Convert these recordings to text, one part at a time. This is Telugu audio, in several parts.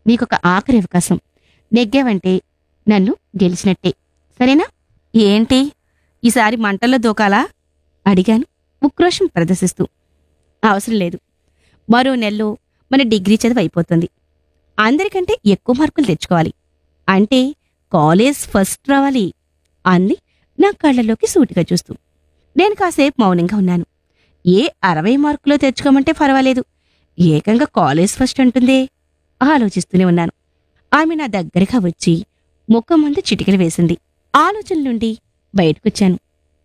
నీకొక ఆఖరి అవకాశం నెగ్గావంటే నన్ను గెలిచినట్టే సరేనా ఏంటి ఈసారి మంటల్లో దూకాలా అడిగాను ఉక్రోషం ప్రదర్శిస్తూ అవసరం లేదు మరో నెలలో మన డిగ్రీ చదువు అయిపోతుంది అందరికంటే ఎక్కువ మార్కులు తెచ్చుకోవాలి అంటే కాలేజ్ ఫస్ట్ రావాలి అంది నా కళ్ళలోకి సూటిగా చూస్తూ నేను కాసేపు మౌనంగా ఉన్నాను ఏ అరవై మార్కులో తెచ్చుకోమంటే పర్వాలేదు ఏకంగా కాలేజ్ ఫస్ట్ అంటుందే ఆలోచిస్తూనే ఉన్నాను ఆమె నా దగ్గరగా వచ్చి ముఖం ముందు చిటికలు వేసింది ఆలోచన నుండి బయటకొచ్చాను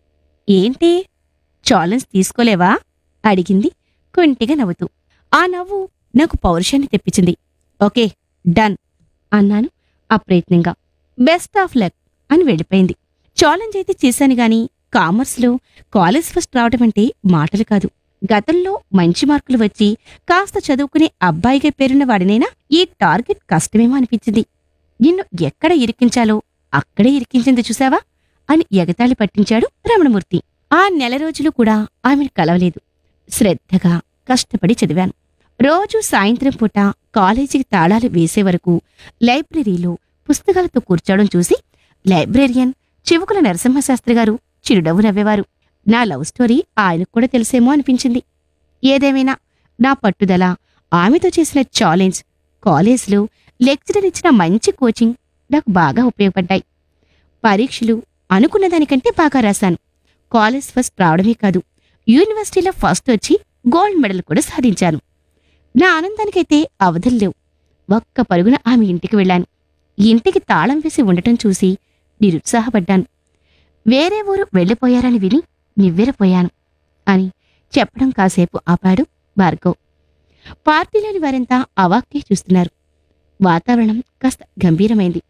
ఏంటి ఛాలెంజ్ తీసుకోలేవా అడిగింది కుంటిగా నవ్వుతూ ఆ నవ్వు నాకు పౌరుషాన్ని తెప్పించింది ఓకే డన్ అన్నాను అప్రయత్నంగా బెస్ట్ ఆఫ్ లక్ అని వెళ్ళిపోయింది ఛాలెంజ్ అయితే చేశాను గాని కామర్స్లో కాలేజ్ ఫస్ట్ రావడం అంటే మాటలు కాదు గతంలో మంచి మార్కులు వచ్చి కాస్త చదువుకునే అబ్బాయిగా పేరున్న వాడినైనా ఈ టార్గెట్ కష్టమేమో అనిపించింది నిన్ను ఎక్కడ ఇరికించాలో అక్కడే ఇరికించింది చూసావా అని ఎగతాళి పట్టించాడు రమణమూర్తి ఆ నెల రోజులు కూడా ఆమెను కలవలేదు శ్రద్ధగా కష్టపడి చదివాను రోజు సాయంత్రం పూట కాలేజీకి తాళాలు వేసే వరకు లైబ్రరీలో పుస్తకాలతో కూర్చోవడం చూసి లైబ్రేరియన్ చివుకుల నరసింహశాస్త్రి గారు చిరునవ్వు నవ్వేవారు నా లవ్ స్టోరీ ఆయనకు కూడా తెలిసేమో అనిపించింది ఏదేమైనా నా పట్టుదల ఆమెతో చేసిన ఛాలెంజ్ కాలేజ్లో లెక్చరర్ ఇచ్చిన మంచి కోచింగ్ నాకు బాగా ఉపయోగపడ్డాయి పరీక్షలు అనుకున్న దానికంటే బాగా రాశాను కాలేజ్ ఫస్ట్ రావడమే కాదు యూనివర్సిటీలో ఫస్ట్ వచ్చి గోల్డ్ మెడల్ కూడా సాధించాను నా ఆనందానికైతే అవధులు లేవు ఒక్క పరుగున ఆమె ఇంటికి వెళ్ళాను ఇంటికి తాళం వేసి ఉండటం చూసి నిరుత్సాహపడ్డాను వేరే ఊరు వెళ్ళిపోయారని విని నివ్వెరపోయాను అని చెప్పడం కాసేపు ఆపాడు భార్గవ్ పార్టీలోని వారంతా అవాక్కే చూస్తున్నారు వాతావరణం కాస్త గంభీరమైంది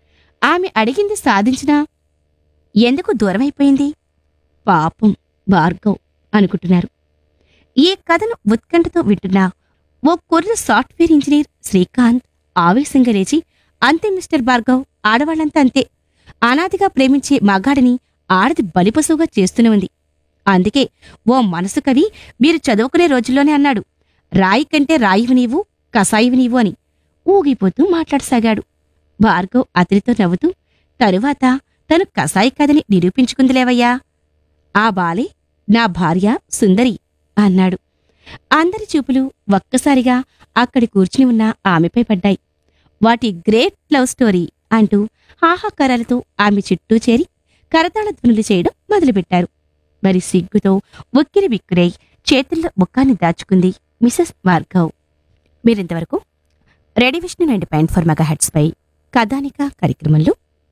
ఆమె అడిగింది సాధించినా ఎందుకు దూరమైపోయింది పాపం భార్గవ్ అనుకుంటున్నారు ఈ కథను ఉత్కంఠతో వింటున్న ఓ కుర్ర సాఫ్ట్వేర్ ఇంజనీర్ శ్రీకాంత్ ఆవేశంగా లేచి అంతే మిస్టర్ భార్గవ్ ఆడవాళ్ళంతా అంతే అనాదిగా ప్రేమించే మగాడిని ఆడది బలిపశువుగా చేస్తూనే ఉంది అందుకే ఓ మనసు కవి మీరు చదువుకునే రోజుల్లోనే అన్నాడు రాయి కంటే రాయివి నీవు కసాయివి నీవు అని ఊగిపోతూ మాట్లాడసాగాడు భార్గవ్ అతనితో నవ్వుతూ తరువాత తను కసాయి కథని నిరూపించుకుందిలేవయ్యా ఆ బాలే నా భార్య సుందరి అన్నాడు అందరి చూపులు ఒక్కసారిగా అక్కడి కూర్చుని ఉన్న ఆమెపై పడ్డాయి వాటి గ్రేట్ లవ్ స్టోరీ అంటూ హాహాకారాలతో ఆమె చుట్టూ చేరి కరతాళ ధ్వనులు చేయడం మొదలుపెట్టారు మరి సిగ్గుతో ఉక్కిరి బిక్కిరై చేతుల్లో ముఖాన్ని దాచుకుంది మిసెస్ భార్గవ్ మీరింతవరకు radio Vishnu ninety point four mega పై కథానిక కార్యక్రమంలో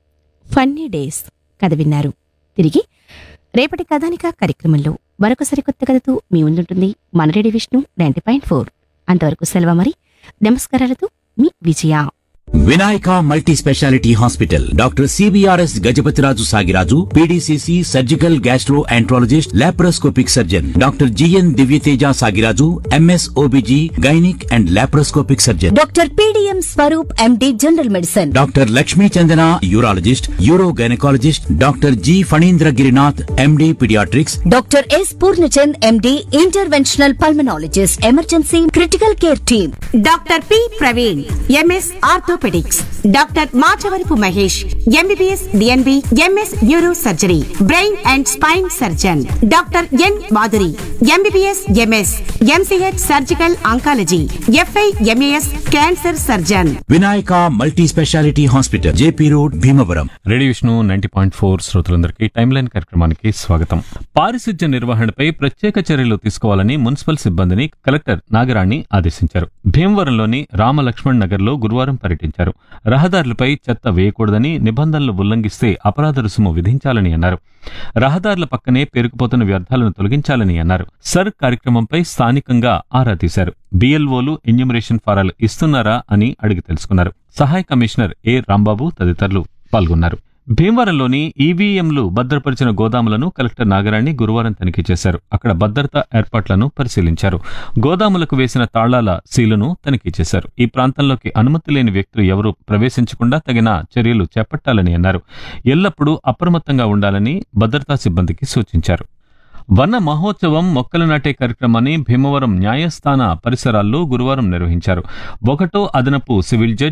ఫన్నీ డేస్ కథ విన్నారు తిరిగి రేపటి కథానిక కార్యక్రమంలో మరొక సరికొత్త కథతో మీ ముందుంటుంది మన radio Vishnu ninety point four అంతవరకు సెలవు మరి నమస్కారాలతో మీ Vijaya Vinayaka multi speciality hospital doctor CBRS Gajapathiraju Sagiraju PDCC surgical gastroenterologist laparoscopic surgeon doctor GN Divyateja Sagiraju MS OBG గైనిక్ and laparoscopic surgeon doctor PDM Swaroop MD general medicine doctor Lakshmi Chandana urologist uro gynaecologist doctor G Phanindra Girinath MD paediatrics doctor S Purnachand MD interventional pulmonologist emergency critical care team doctor P Praveen MS orthopaedics doctor Machavarapu Mahesh MBBS DNB MS neuro surgery brain and spine surgeon doctor N Madhuri MBBS MS MCh surgical oncology FI MAS cancer surgeon Vinayaka multi speciality hospital JP road Bhimavaram radio Vishnu ninety point four శ్రోతలందరికీ టైమ్ లైన్ కార్యక్రమానికి స్వాగతం పారిశుధ్య నిర్వహణపై ప్రత్యేక చర్యలు తీసుకోవాలని మున్సిపల్ సిబ్బందిని కలెక్టర్ నాగరాణి ఆదేశించారు భీమవరంలోని రామ లక్ష్మణ్ నగర్ లో గురువారం పర్యటించారు రహదారులపై చెత్త వేయకూడదని నిబంధనలు ఉల్లంఘిస్తే అపరాధ రుసుము విధించాలని అన్నారు రహదారుల పక్కనే పేరుకుపోతున్న వ్యర్థాలను తొలగించాలని అన్నారు సర్ కార్యక్రమంపై స్థానికంగా ఆరా తీశారు బిఎల్ఓలు ఎన్యూమరేషన్ ఫారాలు ఇస్తున్నారా అని అడిగి తెలుసుకున్నారు సహాయ కమిషనర్ ఏ రాంబాబు తదితరులు పాల్గొన్నారు భీమవరంలోని ఈవీఎంలు భద్రపరిచిన గోదాములను కలెక్టర్ నాగరాణి గురువారం తనిఖీ చేశారు అక్కడ భద్రతా ఏర్పాట్లను పరిశీలించారు గోదాములకు వేసిన తాళాల సీలును తనిఖీ చేశారు ఈ ప్రాంతంలోకి అనుమతి లేని వ్యక్తులు ఎవరూ ప్రవేశించకుండా తగిన చర్యలు చేపట్టాలని అన్నారు ఎల్లప్పుడూ అప్రమత్తంగా ఉండాలని భద్రతా సిబ్బందికి సూచించారు వన మహోత్సవం మొక్కలు నాటే కార్యక్రమాన్ని భీమవరం న్యాయస్థాన పరిసరాల్లో గురువారం నిర్వహించారు ఒకటో అదనపు సివిల్ జడ్జ్